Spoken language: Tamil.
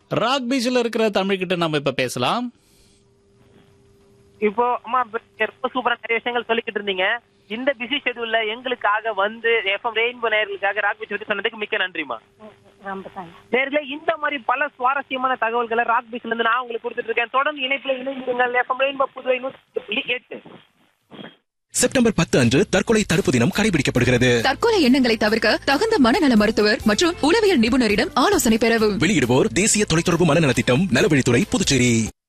ராக் பீச்சில் இருக்கிற தமிழ்கிட்ட நம்ம இப்ப பேசலாம் இப்போ அம்மா இப்ப ரொம்ப சூப்பரா நிறைய விஷயங்கள் சொல்லிக்கிட்டு இருந்தீங்க இந்த பிஸி ஷெட்யூல்ல எங்களுக்காக வந்து எஃப்எம் ரெயின்போ நேர்களுக்காக ராக் பீச் பத்தி சொன்னதுக்கு மிக்க நன்றிமா ரொம்ப தேங்க்ஸ் நேர்களே இந்த மாதிரி பல சுவாரஸ்யமான தகவல்களை ராக் பீச்ல இருந்து நான் உங்களுக்கு கொடுத்துட்டு இருக்கேன் தொடர்ந்து இணைப்புல இணைந்திருங்கள் எஃப்எம் ரெயின்போ புதுவை நூத்தி புள்ளி எட்டு செப்டம்பர் பத்து அன்று தற்கொலை தடுப்பு தினம் கடைபிடிக்கப்படுகிறது தற்கொலை எண்ணங்களை தவிர்க்க தகுந்த மனநல மருத்துவர் மற்றும் உளவியல் நிபுணரிடம் ஆலோசனை பெறவும் வெளியிடுவோர் தேசிய தொலைத்தொடர்பு மனநலத் திட்டம் நலவழித்துறை புதுச்சேரி